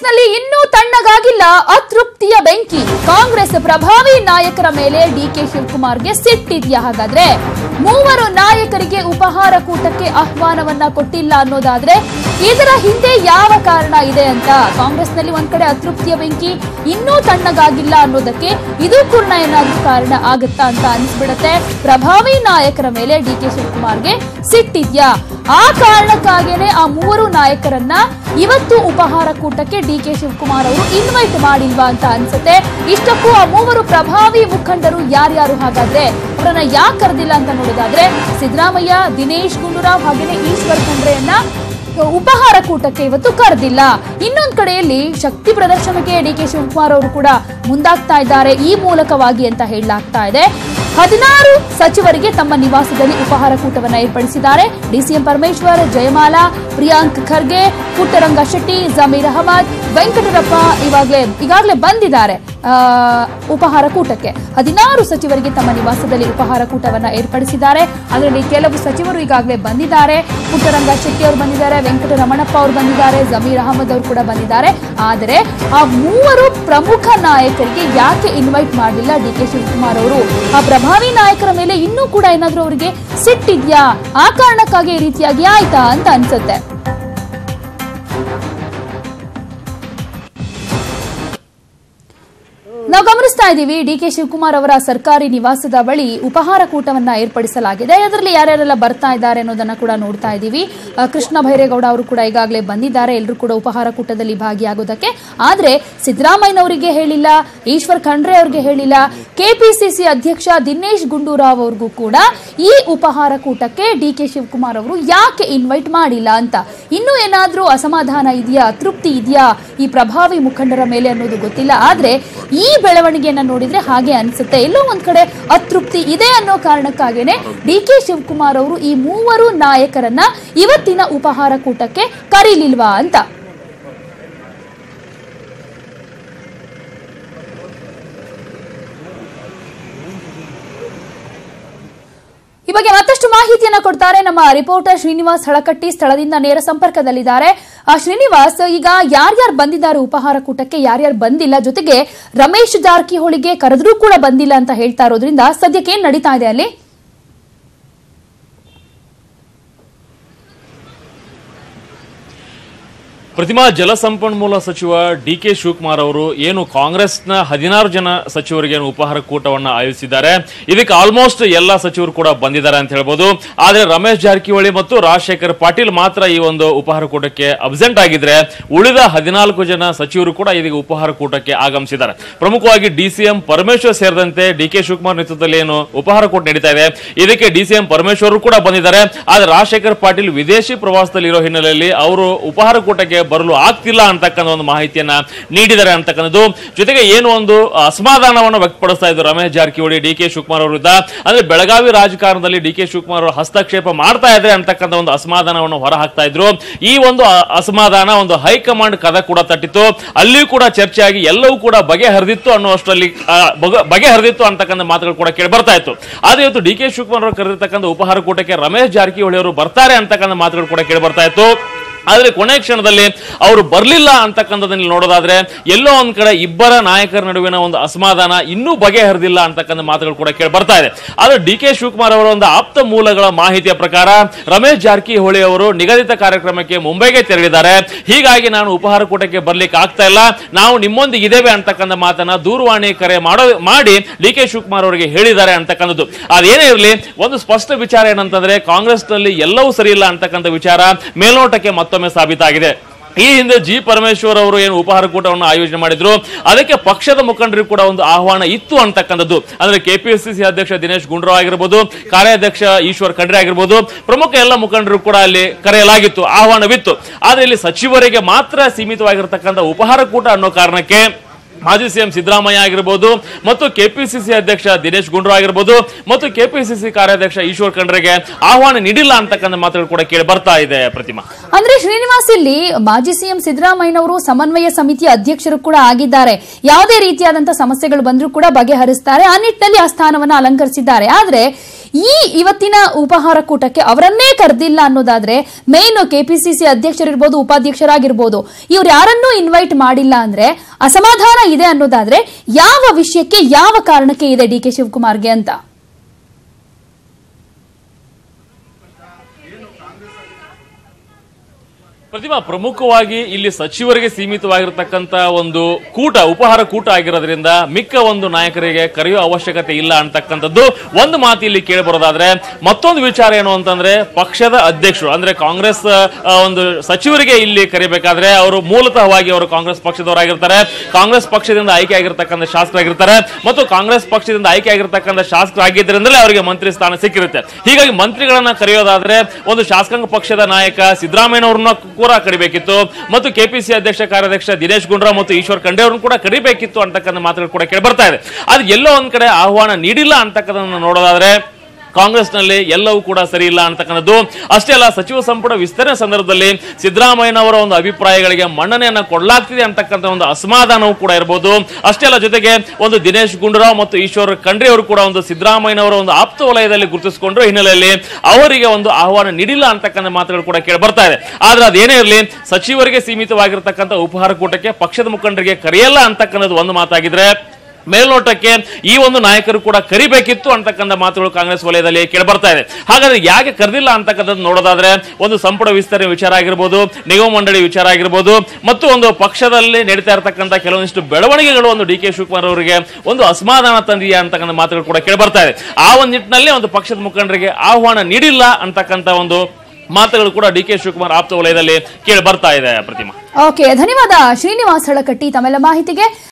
ಕಾಂಗ್ರೆಸ್ನಲ್ಲಿ ಇನ್ನೂ ತಣ್ಣಗಾಗಿಲ್ಲ ಅತೃಪ್ತಿಯ ಬೆಂಕಿ ಕಾಂಗ್ರೆಸ್ ಪ್ರಭಾವಿ ನಾಯಕರ ಮೇಲೆ ಡಿಕೆ ಶಿವಕುಮಾರ್ಗೆ ಸಿಟ್ಟಿದ್ಯಾ ಹಾಗಾದ್ರೆ ಮೂವರು ನಾಯಕರಿಗೆ ಉಪಹಾರ ಕೂಟಕ್ಕೆ ಆಹ್ವಾನವನ್ನ ಕೊಟ್ಟಿಲ್ಲ ಅನ್ನೋದಾದ್ರೆ ಇದರ ಹಿಂದೆ ಯಾವ ಕಾರಣ ಇದೆ ಅಂತ ಕಾಂಗ್ರೆಸ್ನಲ್ಲಿ ಒಂದ್ ಕಡೆ ಅತೃಪ್ತಿಯ ಬೆಂಕಿ ಇನ್ನೂ ತಣ್ಣಗಾಗಿಲ್ಲ ಅನ್ನೋದಕ್ಕೆ ಇದು ಕೂಡ ಏನಾದ್ರೂ ಕಾರಣ ಆಗುತ್ತಾ ಅಂತ ಅನ್ಸ್ಬಿಡತ್ತೆ ಪ್ರಭಾವಿ ನಾಯಕರ ಮೇಲೆ ಡಿ ಕೆ ಶಿವಕುಮಾರ್ಗೆ ಸಿಟ್ಟಿದ್ಯಾ ಆ ಕಾರಣಕ್ಕಾಗೇನೆ ಆ ಮೂವರು ನಾಯಕರನ್ನ ಇವತ್ತು ಉಪಹಾರ ಕೂಟಕ್ಕೆ ಡಿ ಕೆ ಶಿವಕುಮಾರ್ ಅವರು ಇನ್ವೈಟ್ ಮಾಡಿಲ್ವಾ ಅಂತ ಅನ್ಸುತ್ತೆ ಇಷ್ಟಕ್ಕೂ ಆ ಮೂವರು ಪ್ರಭಾವಿ ಮುಖಂಡರು ಯಾರ್ಯಾರು ಹಾಗಾದ್ರೆ ಅವರನ್ನ ಯಾಕೆ ಕರೆದಿಲ್ಲ ಅಂತ ನೋಡೋದಾದ್ರೆ ಸಿದ್ದರಾಮಯ್ಯ ದಿನೇಶ್ ಗುಂಡೂರಾವ್ ಹಾಗೇನೆ ಈಶ್ವರ್ ಖಂಡ್ರೆಯನ್ನ ಉಪಹಾರ ಕೂಟಕ್ಕೆ ಇವತ್ತು ಕರೆದಿಲ್ಲ ಇನ್ನೊಂದ್ ಕಡೆಯಲ್ಲಿ ಶಕ್ತಿ ಪ್ರದರ್ಶನಕ್ಕೆ ಡಿ ಕೆ ಶಿವಕುಮಾರ್ ಅವರು ಕೂಡ ಮುಂದಾಗ್ತಾ ಇದ್ದಾರೆ ಈ ಮೂಲಕವಾಗಿ ಅಂತ ಹೇಳಲಾಗ್ತಾ ಇದೆ ಹದಿನಾರು ಸಚಿವರಿಗೆ ತಮ್ಮ ನಿವಾಸದಲ್ಲಿ ಉಪಹಾರ ಕೂಟವನ್ನ ಏರ್ಪಡಿಸಿದ್ದಾರೆ ಡಿಸಿಎಂ ಪರಮೇಶ್ವರ್ ಜಯಮಾಲಾ ಪ್ರಿಯಾಂಕ್ ಖರ್ಗೆ ಪುಟ್ಟರಂಗ ಶೆಟ್ಟಿ ಜಮೀರ್ ಅಹಮದ್ ವೆಂಕಟರಪ್ಪ ಇವಾಗಲೇ ಈಗಾಗಲೇ ಬಂದಿದ್ದಾರೆ ಆ, ಉಪಹಾರ ಕೂಟಕ್ಕೆ ಹದಿನಾರು ಸಚಿವರಿಗೆ ತಮ್ಮ ನಿವಾಸದಲ್ಲಿ ಉಪಹಾರ ಕೂಟವನ್ನ ಏರ್ಪಡಿಸಿದ್ದಾರೆ ಅದರಲ್ಲಿ ಕೆಲವು ಸಚಿವರು ಈಗಾಗಲೇ ಬಂದಿದ್ದಾರೆ ಪುಟ್ಟರಂಗ ಶೆಟ್ಟಿ ಅವರು ಬಂದಿದ್ದಾರೆ ವೆಂಕಟರಮಣಪ್ಪ ಅವರು ಬಂದಿದ್ದಾರೆ ಜಮೀರ್ ಅಹಮದ್ ಅವರು ಕೂಡ ಬಂದಿದ್ದಾರೆ ಆದರೆ ಆ ಮೂವರು ಪ್ರಮುಖ ನಾಯಕರಿಗೆ ಯಾಕೆ ಇನ್ವೈಟ್ ಮಾಡಲಿಲ್ಲ ಡಿ ಕೆ ಶಿವಕುಮಾರ್ ಅವರು ಆ ಪ್ರಭಾವಿ ನಾಯಕರ ಮೇಲೆ ಇನ್ನೂ ಕೂಡ ಏನಾದ್ರೂ ಅವರಿಗೆ ಸಿಟ್ಟಿದ್ಯಾ ಆ ಕಾರಣಕ್ಕಾಗಿ ಈ ರೀತಿಯಾಗಿ ಆಯ್ತಾ ಅಂತ ಅನ್ಸುತ್ತೆ ನಾವು ಗಮನಿಸ್ತಾ ಇದ್ದೀವಿ ಡಿ ಕೆ ಶಿವಕುಮಾರ್ ಅವರ ಸರ್ಕಾರಿ ನಿವಾಸದ ಬಳಿ ಉಪಹಾರ ಕೂಟವನ್ನ ಏರ್ಪಡಿಸಲಾಗಿದೆ ಅದರಲ್ಲಿ ಯಾರ್ಯಾರೆಲ್ಲ ಬರ್ತಾ ಇದ್ದಾರೆ ಅನ್ನೋದನ್ನ ಕೂಡ ನೋಡ್ತಾ ಇದ್ದೀವಿ ಆ, ಕೃಷ್ಣ ಭೈರೇಗೌಡ ಅವರು ಕೂಡ ಈಗಾಗಲೇ ಬಂದಿದ್ದಾರೆ ಎಲ್ಲರೂ ಕೂಡ ಉಪಹಾರ ಕೂಟದಲ್ಲಿ ಭಾಗಿಯಾಗೋದಕ್ಕೆ ಆದ್ರೆ ಸಿದ್ದರಾಮಯ್ಯನವರಿಗೆ ಹೇಳಿಲ್ಲ ಈಶ್ವರ್ ಖಂಡ್ರೆ ಅವರಿಗೆ ಹೇಳಿಲ್ಲ ಕೆಪಿಸಿಸಿ ಅಧ್ಯಕ್ಷ ದಿನೇಶ್ ಗುಂಡೂರಾವ್ ಅವ್ರಿಗೂ ಕೂಡ ಈ ಉಪಹಾರ ಕೂಟಕ್ಕೆ ಡಿ ಕೆ ಶಿವಕುಮಾರ್ ಅವರು ಯಾಕೆ ಇನ್ವೈಟ್ ಮಾಡಿಲ್ಲ ಅಂತ ಇನ್ನೂ ಏನಾದ್ರೂ ಅಸಮಾಧಾನ ಇದೆಯಾ ತೃಪ್ತಿ ಇದೆಯಾ ಈ ಪ್ರಭಾವಿ ಮುಖಂಡರ ಮೇಲೆ ಅನ್ನೋದು ಗೊತ್ತಿಲ್ಲ ಆದ್ರೆ ಈ ಬೆಳವಣಿಗೆಯನ್ನ ನೋಡಿದ್ರೆ ಹಾಗೆ ಅನ್ಸುತ್ತೆ ಎಲ್ಲೋ ಒಂದ್ ಕಡೆ ಅತೃಪ್ತಿ ಇದೆ ಅನ್ನೋ ಕಾರಣಕ್ಕಾಗೇನೆ ಡಿ ಕೆ ಶಿವಕುಮಾರ್ ಅವರು ಈ ಮೂವರು ನಾಯಕರನ್ನ ಇವತ್ತಿನ ಉಪಹಾರ ಕೂಟಕ್ಕೆ ಕರೀಲಿಲ್ವಾ ಅಂತ ಈ ಬಗ್ಗೆ ಮತ್ತಷ್ಟು ಮಾಹಿತಿಯನ್ನ ಕೊಡ್ತಾರೆ ನಮ್ಮ ರಿಪೋರ್ಟರ್ ಶ್ರೀನಿವಾಸ್ ಹಳಕಟ್ಟಿ ಸ್ಥಳದಿಂದ ನೇರ ಸಂಪರ್ಕದಲ್ಲಿದ್ದಾರೆ ಆ, ಶ್ರೀನಿವಾಸ್ ಈಗ ಯಾರ್ಯಾರು ಬಂದಿದ್ದಾರೆ ಉಪಹಾರ ಕೂಟಕ್ಕೆ ಯಾರ್ಯಾರು ಬಂದಿಲ್ಲ ಜೊತೆಗೆ ರಮೇಶ್ ಜಾರಕಿಹೊಳಿಗೆ ಕರೆದ್ರೂ ಕೂಡ ಬಂದಿಲ್ಲ ಅಂತ ಹೇಳ್ತಾ ಇರೋದ್ರಿಂದ ಸದ್ಯಕ್ಕೆ ಏನ್ ನಡೀತಾ ಇದೆ ಅಲ್ಲಿ ಪ್ರತಿಮಾ ಜಲಸಂಪನ್ಮೂಲ ಸಚಿವ ಡಿ ಕೆ ಶಿವಕುಮಾರ್ ಅವರು ಏನು ಕಾಂಗ್ರೆಸ್ನ ಹದಿನಾರು ಜನ ಸಚಿವರಿಗೆ ಏನು ಉಪಹಾರ ಕೂಟವನ್ನ ಆಯೋಜಿಸಿದ್ದಾರೆ ಇದಕ್ಕೆ ಆಲ್ಮೋಸ್ಟ್ ಎಲ್ಲ ಸಚಿವರು ಕೂಡ ಬಂದಿದ್ದಾರೆ ಅಂತ ಹೇಳ್ಬೋದು ಆದ್ರೆ ರಮೇಶ್ ಜಾರಕಿಹೊಳಿ ಮತ್ತು ರಾಜಶೇಖರ್ ಪಾಟೀಲ್ ಮಾತ್ರ ಈ ಒಂದು ಉಪಹಾರ ಕೂಟಕ್ಕೆ ಅಬ್ಸೆಂಟ್ ಆಗಿದ್ರೆ ಉಳಿದ ಹದಿನಾಲ್ಕು ಜನ ಸಚಿವರು ಕೂಡ ಇದೀಗ ಉಪಹಾರ ಕೂಟಕ್ಕೆ ಆಗಮಿಸಿದ್ದಾರೆ ಪ್ರಮುಖವಾಗಿ ಡಿಸಿಎಂ ಪರಮೇಶ್ವರ್ ಸೇರಿದಂತೆ ಡಿ ಕೆ ಶಿವಕುಮಾರ್ ನೇತೃತ್ವದಲ್ಲಿ ಏನು ಉಪಹಾರ ಕೂಟ ನಡೀತಾ ಇದೆ ಇದಕ್ಕೆ ಡಿಸಿಎಂ ಪರಮೇಶ್ವರ್ ಕೂಡ ಬಂದಿದ್ದಾರೆ ಆದ್ರೆ ರಾಜಶೇಖರ್ ಪಾಟೀಲ್ ವಿದೇಶಿ ಪ್ರವಾಸದಲ್ಲಿ ಇರೋ ಹಿನ್ನೆಲೆಯಲ್ಲಿ ಅವರು ಉಪಹಾರ ಕೂಟಕ್ಕೆ ಬರಲು ಆಗ್ತಿಲ್ಲ ಅಂತಕ್ಕಂಥ ಒಂದು ಮಾಹಿತಿಯನ್ನ ನೀಡಿದ್ದಾರೆ ಅಂತಕ್ಕಂಥದ್ದು ಜೊತೆಗೆ ಏನು ಒಂದು ಅಸಮಾಧಾನವನ್ನು ವ್ಯಕ್ತಪಡಿಸ್ತಾ ಇದ್ರು ರಮೇಶ್ ಜಾರಕಿಹೊಳಿ ಡಿ ಕೆ ಶಿವಕುಮಾರ್ ಅವರಿದ್ದ ಅಂದ್ರೆ ಬೆಳಗಾವಿ ರಾಜಕಾರಣದಲ್ಲಿ ಡಿ ಕೆ ಶಿವಕುಮಾರ್ ಅವರು ಹಸ್ತಕ್ಷೇಪ ಮಾಡ್ತಾ ಇದ್ರೆ ಅಂತಕ್ಕಂಥ ಒಂದು ಅಸಮಾಧಾನವನ್ನು ಹೊರ ಹಾಕ್ತಾ ಇದ್ರು ಈ ಒಂದು ಅ- ಅಸಮಾಧಾನ ಒಂದು ಹೈಕಮಾಂಡ್ ಕದ ಕೂಡ ತಟ್ಟಿತ್ತು ಅಲ್ಲಿಯೂ ಕೂಡ ಚರ್ಚೆ ಆಗಿ ಎಲ್ಲವೂ ಕೂಡ ಬಗೆಹರಿದಿತ್ತು ಅನ್ನುವಷ್ಟರಲ್ಲಿ ಆ, ಬಗೆ- ಬಗೆಹರಿದಿತ್ತು ಅಂತಕ್ಕಂಥ ಮಾತುಗಳು ಕೂಡ ಕೇಳಿ ಬರ್ತಾ ಇತ್ತು ಆದ್ರೆ ಇವತ್ತು ಡಿ ಕೆ ಶಿವಕುಮಾರ್ ಅವರು ಕರೆದಿರ್ತಕ್ಕಂಥ ಉಪಹಾರ ಕೂಟಕ್ಕೆ ರಮೇಶ್ ಜಾರಕಿಹೊಳಿ ಅವರು ಬರ್ತಾರೆ ಅಂತಕ್ಕಂಥ ಮಾತುಗಳು ಕೂಡ ಕೇಳಿ ಬರ್ತಾ ಇತ್ತು ಆದ್ರೆ ಕೊನೆ ಕ್ಷಣದಲ್ಲಿ ಅವರು ಬರಲಿಲ್ಲ ಅಂತಕ್ಕಂಥದ್ದನ್ನ ನೋಡೋದಾದ್ರೆ ಎಲ್ಲೋ ಒಂದ್ ಕಡೆ ಇಬ್ಬರ ನಾಯಕರ ನಡುವಿನ ಒಂದು ಅಸಮಾಧಾನ ಇನ್ನೂ ಬಗೆಹರಿದಿಲ್ಲ ಅಂತಕ್ಕಂಥ ಮಾತುಗಳು ಕೂಡ ಕೇಳಿ ಬರ್ತಾ ಇದೆ ಆದ್ರೆ ಡಿ ಕೆ ಶಿವಕುಮಾರ್ ಅವರ ಒಂದು ಆಪ್ತ ಮೂಲಗಳ ಮಾಹಿತಿಯ ಪ್ರಕಾರ ರಮೇಶ್ ಜಾರಕಿಹೊಳಿ ಅವರು ನಿಗದಿತ ಕಾರ್ಯಕ್ರಮಕ್ಕೆ ಮುಂಬೈಗೆ ತೆರಳಿದ್ದಾರೆ ಹೀಗಾಗಿ ನಾನು ಉಪಹಾರ ಕೂಟಕ್ಕೆ ಬರ್ಲಿಕ್ಕೆ ಆಗ್ತಾ ಇಲ್ಲ ನಾವು ನಿಮ್ಮೊಂದಿಗೆ ಇದ್ದೇವೆ ಅಂತಕ್ಕಂಥ ಮಾತನ್ನ ದೂರವಾಣಿ ಕರೆ ಮಾಡೋ ಮಾಡಿ ಡಿ ಕೆ ಶಿವಕುಮಾರ್ ಅವರಿಗೆ ಹೇಳಿದ್ದಾರೆ ಅಂತಕ್ಕಂಥದ್ದು ಅದೇನೇ ಇರಲಿ ಒಂದು ಸ್ಪಷ್ಟ ವಿಚಾರ ಏನಂತಂದ್ರೆ ಕಾಂಗ್ರೆಸ್ ನಲ್ಲಿ ಎಲ್ಲವೂ ಸರಿ ಇಲ್ಲ ಅಂತಕ್ಕಂಥ ವಿಚಾರ ಮೇಲ್ನೋಟಕ್ಕೆ ಮತ್ತೊಮ್ಮೆ ಸಾಬೀತಾಗಿದೆ ಈ ಹಿಂದೆ ಜಿ ಪರಮೇಶ್ವರ್ ಅವರು ಏನು ಉಪಹಾರ ಕೂಟವನ್ನು ಆಯೋಜನೆ ಮಾಡಿದ್ರು ಅದಕ್ಕೆ ಪಕ್ಷದ ಮುಖಂಡರಿಗೂ ಕೂಡ ಒಂದು ಆಹ್ವಾನ ಇತ್ತು ಅಂತಕ್ಕಂಥದ್ದು ಅಂದ್ರೆ ಕೆಪಿಸಿಸಿ ಅಧ್ಯಕ್ಷ ದಿನೇಶ್ ಗುಂಡೂರಾವ್ ಆಗಿರ್ಬೋದು ಕಾರ್ಯಾಧ್ಯಕ್ಷ ಈಶ್ವರ್ ಖಂಡ್ರೆ ಆಗಿರ್ಬೋದು ಪ್ರಮುಖ ಎಲ್ಲ ಮುಖಂಡರು ಕೂಡ ಅಲ್ಲಿ ಕರೆಯಲಾಗಿತ್ತು ಆಹ್ವಾನವಿತ್ತು ಆದ್ರೆ ಇಲ್ಲಿ ಸಚಿವರಿಗೆ ಮಾತ್ರ ಸೀಮಿತವಾಗಿರ್ತಕ್ಕಂಥ ಉಪಹಾರ ಕೂಟ ಅನ್ನೋ ಕಾರಣಕ್ಕೆ ಮಾಜಿ ಸಿಎಂ ಸಿದ್ದರಾಮಯ್ಯ ಆಗಿರ್ಬೋದು ಮತ್ತು ಕೆಪಿಸಿಸಿ ಅಧ್ಯಕ್ಷ ದಿನೇಶ್ ಗುಂಡೂರಾವ್ ಆಗಿರ್ಬೋದು ಮತ್ತು ಕೆಪಿಸಿಸಿ ಕಾರ್ಯಾಧ್ಯಕ್ಷ ಈಶ್ವರ್ ಖಂಡ್ರೆಗೆ ಆಹ್ವಾನ ನೀಡಿಲ್ಲ ಅಂತಕ್ಕಂಥ ಮಾತುಗಳು ಕೂಡ ಕೇಳಿ ಬರ್ತಾ ಇದೆ ಪ್ರತಿಮಾ ಅಂದ್ರೆ ಶ್ರೀನಿವಾಸ್ ಇಲ್ಲಿ ಮಾಜಿ ಸಿಎಂ ಸಿದ್ದರಾಮಯ್ಯನವರು ಸಮನ್ವಯ ಸಮಿತಿಯ ಅಧ್ಯಕ್ಷರು ಕೂಡ ಆಗಿದ್ದಾರೆ ಯಾವುದೇ ರೀತಿಯಾದಂತಹ ಸಮಸ್ಯೆಗಳು ಬಂದರೂ ಕೂಡ ಬಗೆಹರಿಸ್ತಾರೆ ಆ ನಿಟ್ಟಿನಲ್ಲಿ ಆ ಸ್ಥಾನವನ್ನ ಅಲಂಕರಿಸಿದ್ದಾರೆ ಆದ್ರೆ ಈ ಇವತ್ತಿನ ಉಪಹಾರ ಕೂಟಕ್ಕೆ ಅವರನ್ನೇ ಕರೆದಿಲ್ಲ ಅನ್ನೋದಾದ್ರೆ ಮೇನ್ ಕೆಪಿಸಿಸಿ ಅಧ್ಯಕ್ಷರಿರ್ಬೋದು ಉಪಾಧ್ಯಕ್ಷರಾಗಿರ್ಬೋದು ಇವ್ರು ಯಾರನ್ನೂ ಇನ್ವೈಟ್ ಮಾಡಿಲ್ಲ ಅಂದ್ರೆ ಅಸಮಾಧಾನ ಇದೆ ಅನ್ನೋದಾದ್ರೆ ಯಾವ ವಿಷಯಕ್ಕೆ ಯಾವ ಕಾರಣಕ್ಕೆ ಇದೆ ಡಿ ಕೆ ಶಿವಕುಮಾರ್ಗೆ ಅಂತ ಪ್ರತಿಮಾ ಪ್ರಮುಖವಾಗಿ ಇಲ್ಲಿ ಸಚಿವರಿಗೆ ಸೀಮಿತವಾಗಿರತಕ್ಕಂತ ಒಂದು ಕೂಟ ಉಪಹಾರ ಕೂಟ ಆಗಿರೋದ್ರಿಂದ ಮಿಕ್ಕ ಒಂದು ನಾಯಕರಿಗೆ ಕರೆಯುವ ಅವಶ್ಯಕತೆ ಇಲ್ಲ ಅಂತಕ್ಕಂಥದ್ದು ಒಂದು ಮಾತು ಇಲ್ಲಿ ಕೇಳಿ ಬರೋದಾದ್ರೆ ಮತ್ತೊಂದು ವಿಚಾರ ಏನು ಅಂತಂದ್ರೆ ಪಕ್ಷದ ಅಧ್ಯಕ್ಷರು ಅಂದ್ರೆ ಕಾಂಗ್ರೆಸ್ ಆ, ಒಂದು ಸಚಿವರಿಗೆ ಇಲ್ಲಿ ಕರಿಬೇಕಾದ್ರೆ ಅವರು ಮೂಲತಃವಾಗಿ ಅವರು ಕಾಂಗ್ರೆಸ್ ಪಕ್ಷದವರಾಗಿರ್ತಾರೆ ಕಾಂಗ್ರೆಸ್ ಪಕ್ಷದಿಂದ ಆಯ್ಕೆ ಆಗಿರ್ತಕ್ಕಂಥ ಶಾಸಕರಾಗಿರ್ತಾರೆ ಮತ್ತು ಕಾಂಗ್ರೆಸ್ ಪಕ್ಷದಿಂದ ಆಯ್ಕೆ ಆಗಿರ್ತಕ್ಕಂಥ ಶಾಸಕರಾಗಿದ್ದರಿಂದಲೇ ಅವರಿಗೆ ಮಂತ್ರಿ ಸ್ಥಾನ ಸಿಕ್ಕಿರುತ್ತೆ ಹೀಗಾಗಿ ಮಂತ್ರಿಗಳನ್ನ ಕರೆಯೋದಾದ್ರೆ ಒಂದು ಶಾಸಕಾಂಗ ಪಕ್ಷದ ನಾಯಕ ಸಿದ್ದರಾಮಯ್ಯನವ್ರನ್ನ ಕೂಡ ಕರಿಬೇಕಿತ್ತು ಮತ್ತು ಕೆಪಿಸಿ ಅಧ್ಯಕ್ಷ ಕಾರ್ಯಾಧ್ಯಕ್ಷ ದಿನೇಶ್ ಗುಂಡ್ರಾವ್ ಮತ್ತು ಈಶ್ವರ್ ಖಂಡೆ ಅವ್ರನ್ನ ಕೂಡ ಕರಿಬೇಕಿತ್ತು ಅಂತಕ್ಕಂಥ ಮಾತುಗಳು ಕೂಡ ಕೇಳಿ ಬರ್ತಾ ಇದೆ ಅದು ಎಲ್ಲೋ ಒಂದ್ ಕಡೆ ಆಹ್ವಾನ ನೀಡಿಲ್ಲ ಅಂತಕ್ಕಂಥದ್ದನ್ನ ನೋಡೋದಾದ್ರೆ ಕಾಂಗ್ರೆಸ್ನಲ್ಲಿ ಎಲ್ಲವೂ ಕೂಡ ಸರಿ ಇಲ್ಲ ಅಂತಕ್ಕಂಥದ್ದು ಅಷ್ಟೇ ಅಲ್ಲ ಸಚಿವ ಸಂಪುಟ ವಿಸ್ತರಣೆ ಸಂದರ್ಭದಲ್ಲಿ ಸಿದ್ದರಾಮಯ್ಯನವರ ಒಂದು ಅಭಿಪ್ರಾಯಗಳಿಗೆ ಮನ್ನಣೆಯನ್ನ ಕೊಡಲಾಗ್ತಿದೆ ಅಂತಕ್ಕಂಥ ಒಂದು ಅಸಮಾಧಾನವೂ ಕೂಡ ಇರಬಹುದು ಅಷ್ಟೇ ಅಲ್ಲ ಜೊತೆಗೆ ಒಂದು ದಿನೇಶ್ ಗುಂಡೂರಾವ್ ಮತ್ತು ಈಶ್ವರ್ ಖಂಡ್ರೆ ಅವರು ಕೂಡ ಒಂದು ಸಿದ್ದರಾಮಯ್ಯನವರ ಒಂದು ಆಪ್ತ ವಲಯದಲ್ಲಿ ಗುರುತಿಸಿಕೊಂಡ್ರು ಹಿನ್ನೆಲೆಯಲ್ಲಿ ಅವರಿಗೆ ಒಂದು ಆಹ್ವಾನ ನೀಡಿಲ್ಲ ಅಂತಕ್ಕಂಥ ಮಾತುಗಳು ಕೂಡ ಕೇಳಿ ಬರ್ತಾ ಇದೆ ಆದ್ರೆ ಅದೇನೇ ಇರಲಿ ಸಚಿವರಿಗೆ ಸೀಮಿತವಾಗಿರ್ತಕ್ಕಂಥ ಉಪಹಾರ ಕೂಟಕ್ಕೆ ಪಕ್ಷದ ಮುಖಂಡರಿಗೆ ಕರೆಯಲ್ಲ ಅಂತಕ್ಕಂಥದ್ದು ಒಂದು ಮಾತಾಗಿದ್ರೆ ಮೇಲ್ನೋಟಕ್ಕೆ ಈ ಒಂದು ನಾಯಕರು ಕೂಡ ಕರಿಬೇಕಿತ್ತು ಅಂತಕ್ಕಂಥ ಮಾತುಗಳು ಕಾಂಗ್ರೆಸ್ ವಲಯದಲ್ಲಿ ಕೇಳಬರ್ತಾ ಇದೆ ಹಾಗಾದ್ರೆ ಯಾಕೆ ಕರೆದಿಲ್ಲ ಅಂತಕ್ಕಂಥದ್ದು ನೋಡೋದಾದ್ರೆ ಒಂದು ಸಂಪುಟ ವಿಸ್ತರಣೆ ವಿಚಾರ ಆಗಿರ್ಬೋದು ನಿಗಮ ಮಂಡಳಿ ವಿಚಾರ ಆಗಿರ್ಬೋದು ಮತ್ತು ಒಂದು ಪಕ್ಷದಲ್ಲಿ ನಡೀತಾ ಇರತಕ್ಕಂಥ ಕೆಲವೊಂದಿಷ್ಟು ಬೆಳವಣಿಗೆಗಳು ಒಂದು ಡಿ ಕೆ ಶಿವಕುಮಾರ್ ಅವರಿಗೆ ಒಂದು ಅಸಮಾಧಾನ ತಂದಿದೆಯಾ ಅಂತಕ್ಕಂಥ ಮಾತುಗಳು ಕೂಡ ಕೇಳಬರ್ತಾ ಇದೆ ಆ ಒಂದು ನಿಟ್ಟಿನಲ್ಲಿ ಒಂದು ಪಕ್ಷದ ಮುಖಂಡರಿಗೆ ಆಹ್ವಾನ ನೀಡಿಲ್ಲ ಅಂತಕ್ಕಂಥ ಒಂದು ಮಾತುಗಳು ಕೂಡ ಡಿ ಕೆ ಶಿವಕುಮಾರ್ ಆಪ್ತ ವಲಯದಲ್ಲಿ ಕೇಳಿ ಬರ್ತಾ ಇದೆ ಪ್ರತಿಮಾ ಓಕೆ ಧನ್ಯವಾದ ಶ್ರೀನಿವಾಸ್ ಹಳಕಟ್ಟಿ ತಮ್ಮೆಲ್ಲ ಮಾಹಿತಿಗೆ